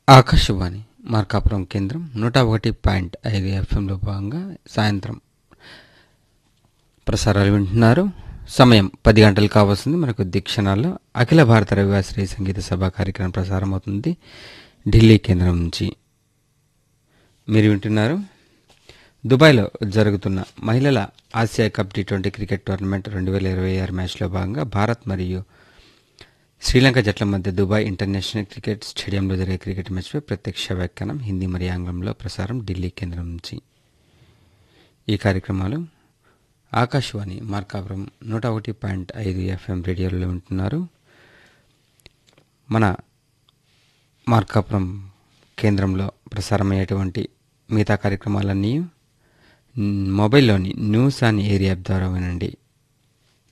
ఆకాశవాణి మార్కాపురం కేంద్రం నూట ఒకటి పాయింట్ ఐదు ఎఫ్ఎంలో భాగంగా సాయంత్రం ప్రసారాలు వింటున్నారు సమయం పది గంటలు కావాల్సింది మనకు కొద్ది క్షణాల్లో అఖిల భారత రవివాశ్రీ సంగీత సభ కార్యక్రమం ప్రసారం అవుతుంది ఢిల్లీ కేంద్రం నుంచి మీరు వింటున్నారు దుబాయ్లో జరుగుతున్న మహిళల Asia cup T twenty cricket tournament రెండు వేల ఇరవై ఆరు మ్యాచ్లో భాగంగా భారత్ మరియు శ్రీలంక జట్ల మధ్య దుబాయ్ ఇంటర్నేషనల్ క్రికెట్ స్టేడియంలో జరిగే క్రికెట్ మ్యాచ్పై ప్రత్యక్ష వ్యాఖ్యానం హిందీ మరియు ఆంగ్లంలో ప్రసారం ఢిల్లీ కేంద్రం నుంచి ఈ కార్యక్రమాలు ఆకాశవాణి మార్కాపురం నూట ఒకటి పాయింట్ ఐదు ఎఫ్ఎం రేడియోలో వింటున్నారు మన మార్కాపురం కేంద్రంలో ప్రసారమయ్యేటువంటి మిగతా కార్యక్రమాలన్నీ మ్, మొబైల్లోని న్యూస్ ఆన్ ఏరియా యాప్ ద్వారా వినండి